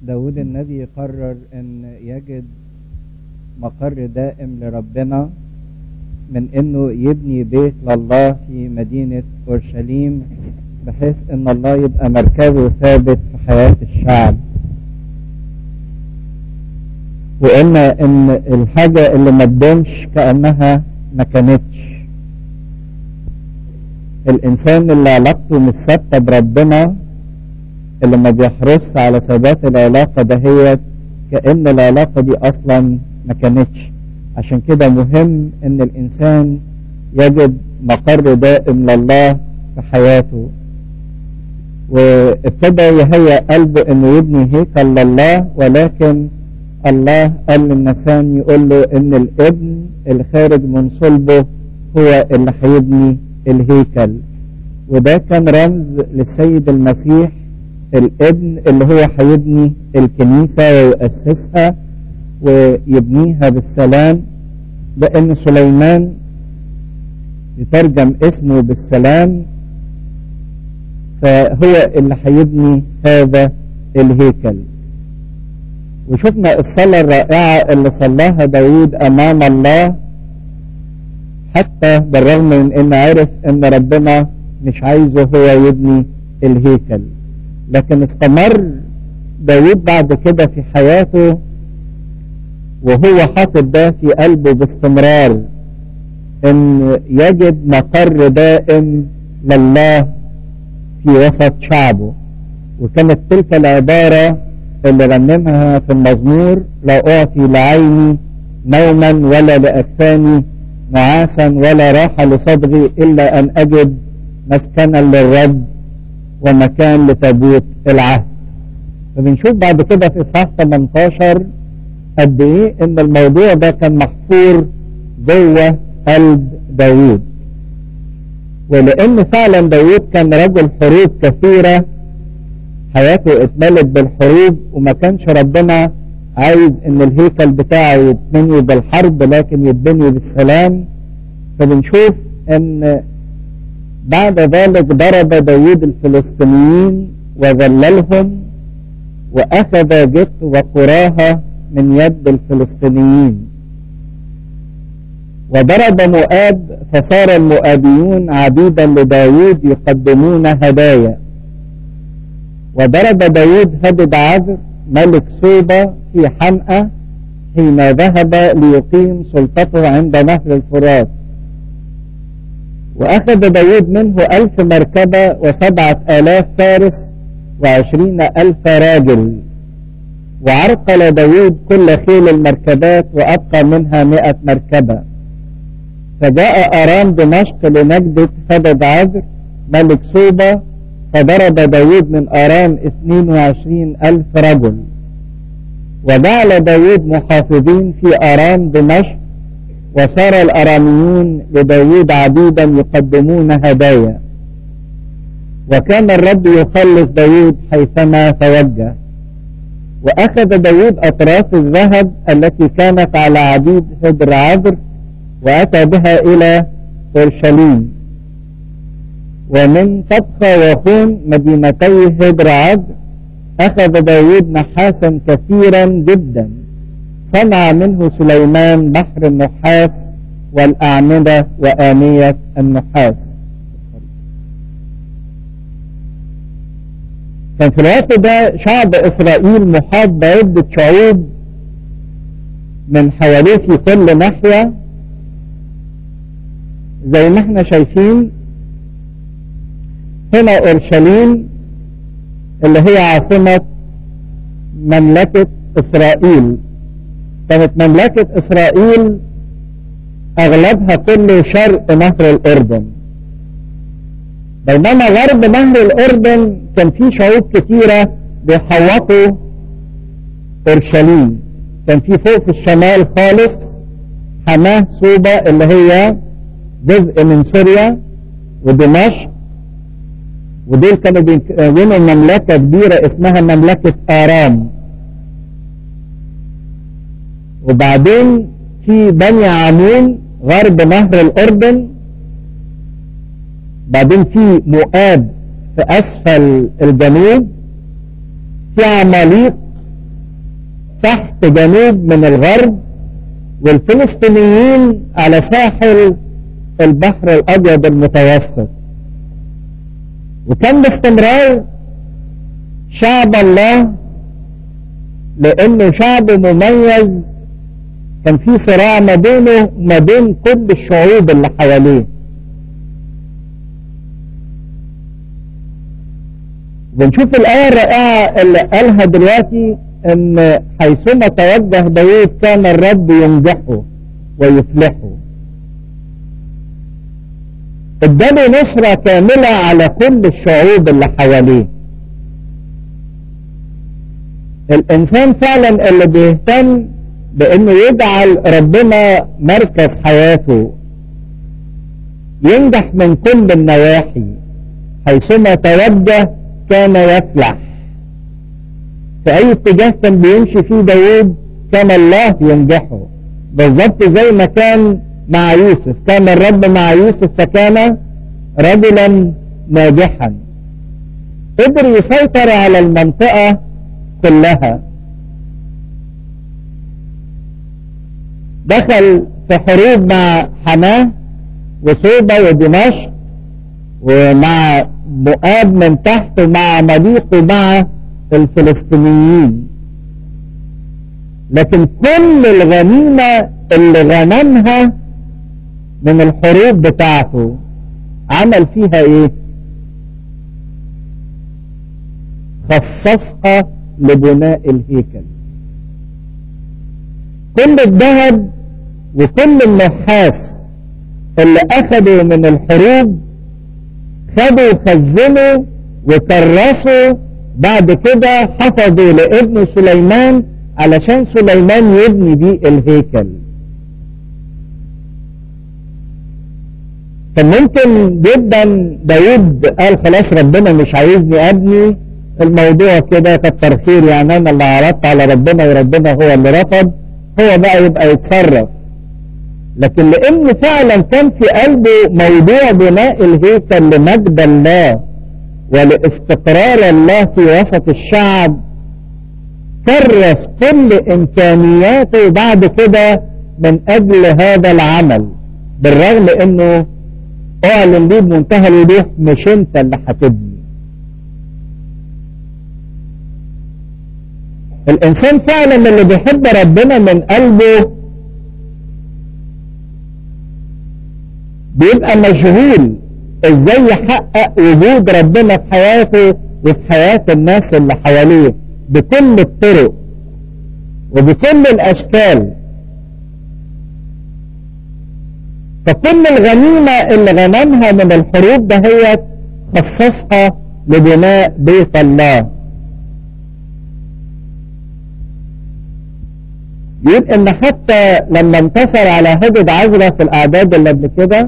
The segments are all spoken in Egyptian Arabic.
داود النبي قرر ان يجد مقر دائم لربنا من انه يبني بيت لله في مدينة اورشليم بحيث ان الله يبقى مركزه ثابت في حياة الشعب وان ان الحاجة اللي ما تدومش كأنها ما كانتش الانسان اللي علاقته مش ثابته بربنا اللي ما بيحرص على ثبات العلاقه دهيت كان العلاقه دي اصلا ما كانتش عشان كده مهم ان الانسان يجد مقر دائم لله في حياته وابتدى يهيأ قلبه انه يبني هيكل لله ولكن الله قال للنسان يقول له ان الابن الخارج من صلبه هو اللي هيبني الهيكل وده كان رمز للسيد المسيح الابن اللي هو هيبني الكنيسة ويؤسسها ويبنيها بالسلام لأن سليمان يترجم اسمه بالسلام فهو اللي هيبني هذا الهيكل وشفنا الصلاة الرائعة اللي صلاها داود أمام الله حتى بالرغم من ان عرف ان ربنا مش عايزه هو يبني الهيكل لكن استمر داود بعد كده في حياته وهو حاطط ده في قلبه باستمرار ان يجد مقر دائم لله في وسط شعبه وكانت تلك العبارة اللي رنمها في المزمور لا أعطي لعيني نوما ولا لأكفاني نعاسا ولا راحة لصدغي إلا أن أجد مسكنا للرب ومكان لتابوت العهد فبنشوف بعد كده في إصحاح 18 قد إيه إن الموضوع ده كان محفور جوه قلب داوود ولأن فعلا داوود كان رجل حروب كثيرة حياته اتملت بالحروب وما كانش ربنا عايز ان الهيكل بتاعه يتبني بالحرب لكن يتبني بالسلام فبنشوف ان بعد ذلك ضرب داود الفلسطينيين وذللهم واخذ جت وقراها من يد الفلسطينيين وضرب مؤاب فصار المؤابيون عبيدا لداود يقدمون هدايا وضرب داود هدد عذر ملك صوبة في حمأة حين ذهب ليقيم سلطته عند نهر الفرات وأخذ داود منه ألف مركبة وسبعة آلاف فارس وعشرين ألف راجل وعرقل داود كل خيل المركبات وأبقى منها مئة مركبة فجاء أرام دمشق لنجدة هدد عذر ملك صوبة فضرب داود من أرام اثنين وعشرين ألف رجل وجعل داود محافظين في أرام دمشق وصار الأراميون لداود عبيدا يقدمون هدايا وكان الرب يخلص داود حيثما توجه وأخذ داود أطراف الذهب التي كانت على عبيد هدر عذر وأتى بها إلى أورشليم ومن طبخة وخون مدينتي هدر عذر أخذ داود نحاسا كثيرا جدا صنع منه سليمان بحر النحاس والأعمدة وآنية النحاس كان في الوقت ده شعب إسرائيل محاط بعدة شعوب من حواليه في كل ناحية زي ما احنا شايفين هنا أورشليم اللي هي عاصمة مملكة إسرائيل كانت مملكة إسرائيل أغلبها كله شرق نهر الأردن بينما غرب نهر الأردن كان في شعوب كثيرة بيحوطوا أورشليم كان في فوق في الشمال خالص حماه صوبة اللي هي جزء من سوريا ودمشق ودول كانوا بيكونوا مملكة كبيرة اسمها مملكة آرام وبعدين في بني عمون غرب نهر الأردن بعدين في مؤاب في أسفل الجنوب في عماليق تحت جنوب من الغرب والفلسطينيين على ساحل البحر الأبيض المتوسط وكان باستمرار شعب الله لأنه شعب مميز كان في صراع ما بينه وما بين كل الشعوب اللي حواليه بنشوف الآية الرائعة اللي قالها دلوقتي ان حيثما توجه داود كان الرب ينجحه ويفلحه اداله نصرة كاملة على كل الشعوب اللي حواليه الانسان فعلا اللي بيهتم بانه يجعل ربنا مركز حياته ينجح من كل النواحي حيثما توجه كان يفلح في اي اتجاه كان بيمشي فيه داود كان الله ينجحه بالظبط زي ما كان مع يوسف كان الرب مع يوسف فكان رجلا ناجحا قدر يسيطر على المنطقة كلها دخل في حروب مع حماه وصوبة ودمشق ومع مؤاب من تحت ومع عماليق ومع الفلسطينيين لكن كل الغنيمة اللي غنمها من الحروب بتاعته عمل فيها ايه خصصها لبناء الهيكل كل الذهب وكل النحاس اللي اخذوا من الحروب خدوا خزنوا وكرسوا بعد كده حفظوا لابن سليمان علشان سليمان يبني بيه الهيكل كان ممكن جدا داود قال خلاص ربنا مش عايزني ابني الموضوع كده كتر خير يعني انا اللي عرضت على ربنا وربنا هو اللي رفض هو بقى يبقى يتصرف لكن لان فعلا كان في قلبه موضوع بناء الهيكل لمجد الله ولاستقرار الله في وسط الشعب كرس كل امكانياته بعد كده من اجل هذا العمل بالرغم انه اعلن ليه بمنتهى الوضوح مش انت اللي هتبني الانسان فعلا اللي بيحب ربنا من قلبه بيبقى مشغول ازاي يحقق وجود ربنا في حياته وفي حياة الناس اللي حواليه بكل الطرق وبكل الاشكال فكل الغنيمة اللي غنمها من الحروب دهيت خصصها لبناء بيت الله يقول ان حتى لما انتصر على هدد عزرة في الاعداد اللي قبل كده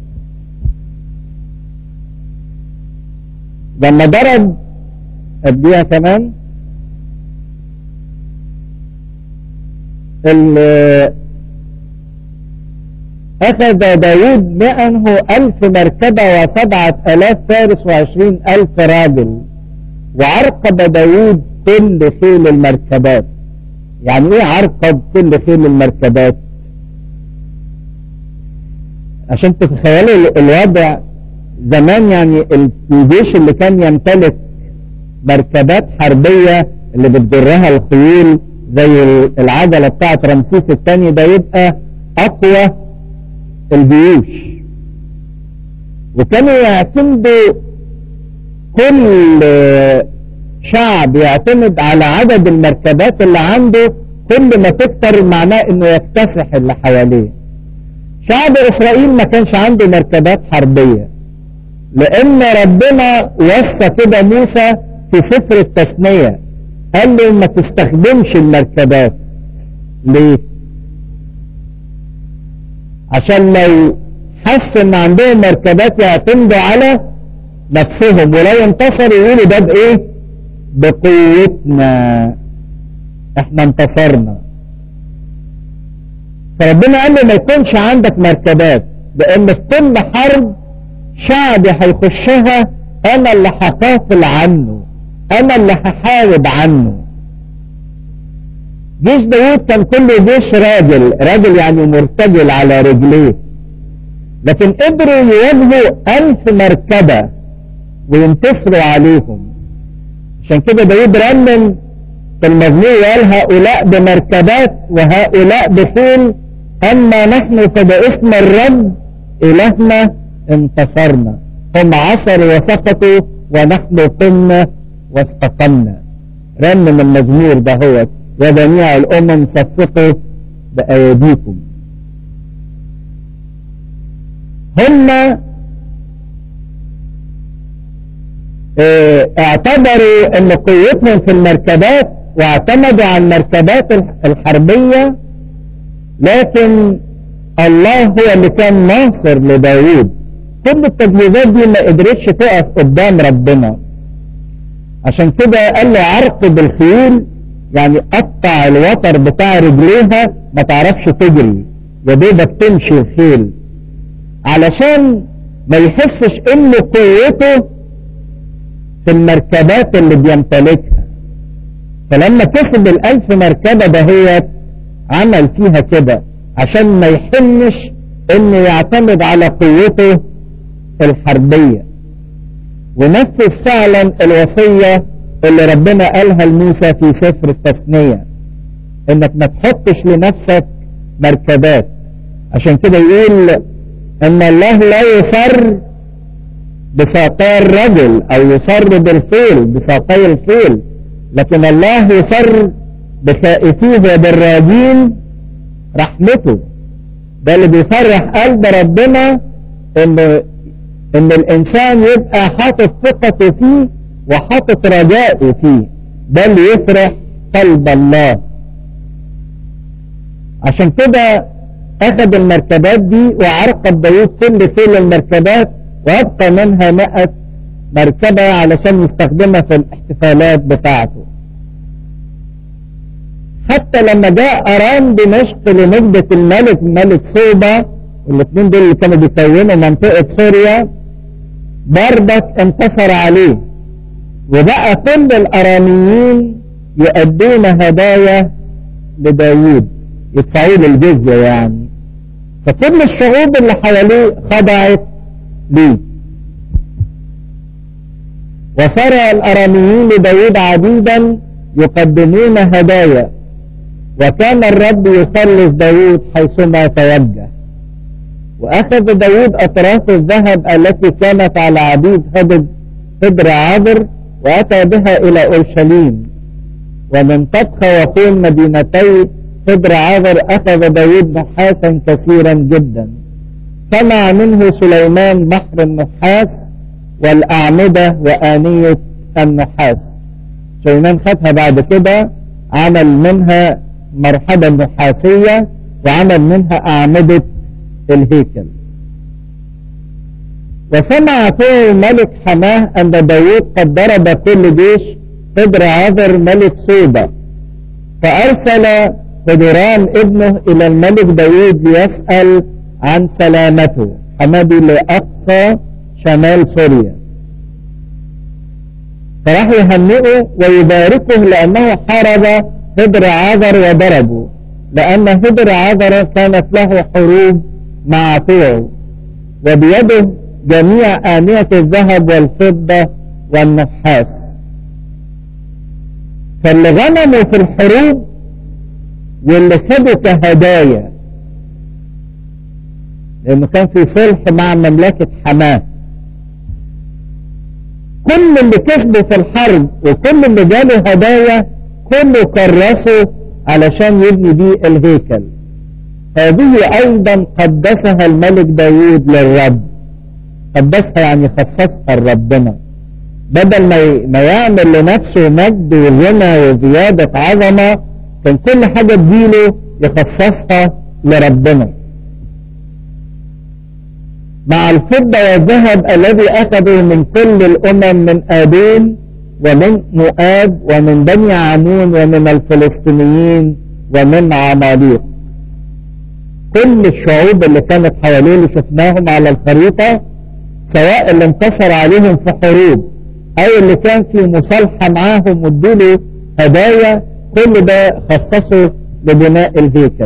لما ضرب اديها كمان أخذ داود معه ألف مركبة وسبعة ألاف فارس وعشرين ألف راجل وعرقب داود كل خيل المركبات يعني ايه عرقب كل خيل المركبات عشان تتخيلوا الوضع زمان يعني الجيش اللي كان يمتلك مركبات حربية اللي بتجرها الخيول زي العجلة بتاعت رمسيس الثاني ده يبقى أقوى الجيوش وكانوا يعتمدوا كل شعب يعتمد على عدد المركبات اللي عنده كل ما تكتر معناه انه يكتسح اللي حواليه شعب اسرائيل ما كانش عنده مركبات حربية لان ربنا وصى كده موسى في سفر التثنية قال له ما تستخدمش المركبات ليه عشان لو حس ان عندهم مركبات يعتمدوا على نفسهم ولو انتصروا يقولوا ده بايه بقوتنا احنا انتصرنا فربنا قال له ما يكونش عندك مركبات لان في كل حرب شعبي هيخشها انا اللي هقاتل عنه انا اللي هحارب عنه جيش داوود كان كله جيش راجل راجل يعني مرتجل على رجليه لكن قدروا يواجهوا ألف مركبة وينتصروا عليهم عشان كده داود رنم في المزمور قال هؤلاء بمركبات وهؤلاء بخيل أما نحن فباسم الرب إلهنا انتصرنا هم عصروا وسقطوا ونحن قمنا واستقمنا رنم المزمور ده هو يا جميع الأمم صفقوا بأيديكم هم اه اعتبروا ان قوتهم في المركبات واعتمدوا على المركبات الحربية لكن الله هو اللي كان ناصر لداود كل التجهيزات دي ما قدرتش تقف قدام ربنا عشان كده قال له عرقب الخيول يعني قطع الوتر بتاع رجليها ما تعرفش تجري يا دوبك تمشي الخيل علشان ما يحسش ان قوته في المركبات اللي بيمتلكها فلما كسب الالف مركبة دهيت عمل فيها كده عشان ما يحنش انه يعتمد على قوته الحربية ونفذ فعلا الوصية اللي ربنا قالها لموسى في سفر التثنية انك ما تحطش لنفسك مركبات عشان كده يقول ان الله لا يصر بساقي الرجل او يصر بالفيل بساقي الفيل لكن الله يصر بخائفيه وبالراجين رحمته ده اللي بيفرح قلب ربنا ان ان الانسان يبقى حاطط ثقته فيه وحاطط رجائه فيه ده اللي يفرح قلب الله عشان كده اخذ المركبات دي وعرقب داود كل فيل المركبات وابقى منها مئة مركبة علشان يستخدمها في الاحتفالات بتاعته حتى لما جاء ارام دمشق لنجدة الملك ملك صوبة والاثنين دول اللي كانوا بيكونوا منطقة سوريا برضك انتصر عليه وبقى كل الاراميين يؤدون هدايا لداوود يدفعوا له الجزية يعني فكل الشعوب اللي حواليه خضعت ليه وصار الاراميين لداود عبيدا يقدمون هدايا وكان الرب يخلص داود حيثما توجه واخذ داود اطراف الذهب التي كانت على عبيد هدد هدر عابر واتى بها الى اورشليم ومن طبخ وقول مدينتي هدر عابر اخذ داود نحاسا كثيرا جدا صنع منه سليمان بحر النحاس والاعمده وانيه النحاس سليمان خدها بعد كده عمل منها مرحبا نحاسيه وعمل منها اعمده الهيكل وسمع فيه ملك حماه أن داود قد ضرب كل جيش قدر عذر ملك صوبة فأرسل قدران ابنه إلى الملك داود ليسأل عن سلامته حمادي لأقصى شمال سوريا فراح يهنئه ويباركه لأنه حارب هدر عذر وضربه لأن هدر عذر كانت له حروب مع طوعه وبيده جميع آنية الذهب والفضة والنحاس فاللي غنموا في الحروب واللي خدوا كهدايا لأنه كان في صلح مع مملكة حماه كل اللي كسبوا في الحرب وكل اللي جاله هدايا كله كرسوا علشان يبني بيه الهيكل هذه أيضا قدسها الملك داود للرب قدسها يعني خصصها لربنا بدل ما ما يعمل لنفسه مجد وغنى وزيادة عظمة كان كل حاجة تجيله يخصصها لربنا مع الفضة والذهب الذي أخذوا من كل الأمم من آدون ومن مؤاب ومن بني عمون ومن الفلسطينيين ومن عماليق كل الشعوب اللي كانت حواليه اللي شفناهم على الخريطة سواء اللي انتصر عليهم في حروب او اللي كان في مصالحة معاهم وادوله هدايا كل ده خصصه لبناء الهيكل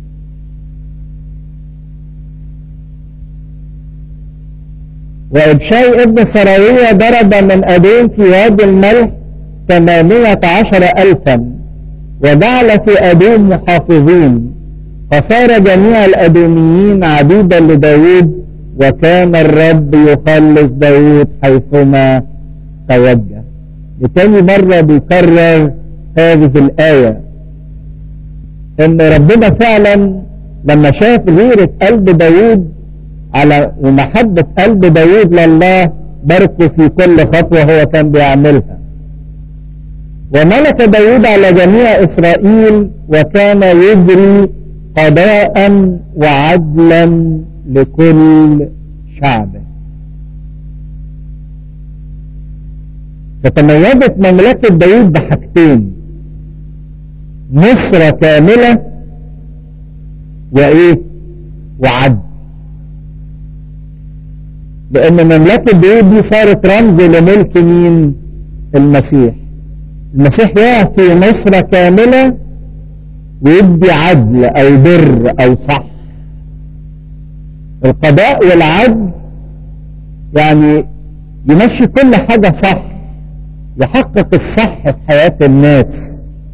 وإبشاي ابن سراوية ضرب من أدين في وادي الملح ثمانية عشر ألفا وجعل في أدوم محافظين فصار جميع الأدوميين عبيدا لداود وكان الرب يخلص داود حيثما توجه لتاني مرة بيكرر هذه الآية ان ربنا فعلا لما شاف غيرة قلب داود على ومحبة قلب داود لله باركه في كل خطوة هو كان بيعملها وملك داود على جميع إسرائيل وكان يجري قضاء وعدلا لكل شعبه فتميزت مملكة داود بحاجتين نصرة كاملة وإيه وعدل لأن مملكة داود دي صارت رمز لملك مين المسيح المسيح يعطي نصرة كاملة ويدي عدل أو بر أو صح القضاء والعدل يعني يمشي كل حاجة صح يحقق الصح في حياة الناس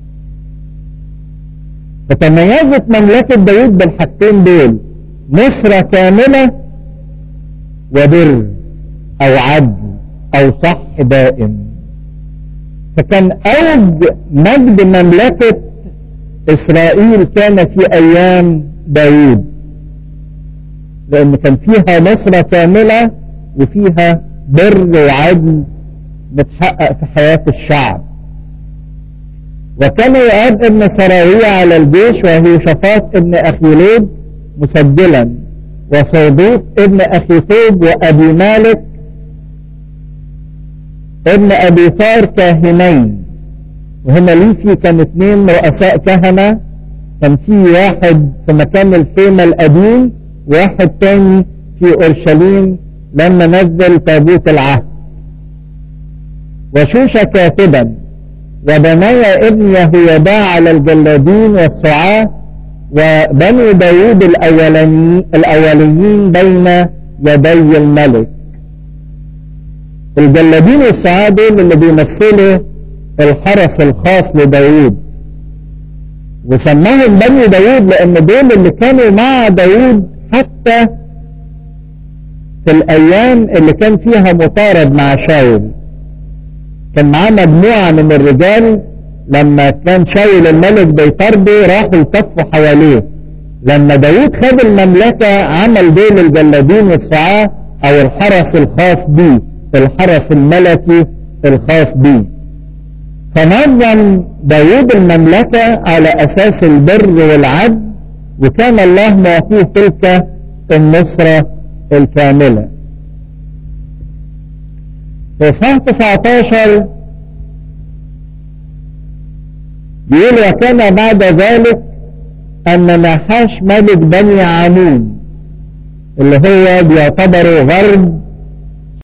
فتميزت مملكة داود بالحاجتين دول نصرة كاملة وبر أو عدل أو صح دائم فكان أوج مجد مملكة إسرائيل كان في أيام داود لأن كان فيها نصرة كاملة وفيها بر وعدل متحقق في حياة الشعب وكان يؤاب ابن سراوية على الجيش وهو شفاط ابن أخيليب مسجلا وصوبوط ابن أخيثوب وأبي مالك ابن أبي ثار كاهنين وهنا ليسي كان اثنين رؤساء كهنة كان في واحد في مكان الخيمة القديم وواحد تاني في أورشليم لما نزل تابوت العهد وشوشة كاتبا وبنايا ابن يهويدا على الجلادين والسعاة وبني داود الأولاني الأوليين بين يدي الملك الجلادين والسعاة دول اللي بيمثلوا الحرس الخاص لداود وسماهم بني داود لأن دول اللي كانوا مع داود حتى في الأيام اللي كان فيها مطارد مع شاول كان معاه مجموعة من الرجال لما كان شاول الملك بيطرده راحوا التفوا حواليه لما داود خد المملكة عمل دول الجلادين والسعاة او الحرس الخاص بيه الحرس الملكي الخاص بيه فنظم داود المملكة على اساس البر والعدل وكان الله معطيه تلك النصرة الكاملة في صح 19 بيقول وكان بعد ذلك أن نحاش ملك بني عمون اللي هو بيعتبر غرب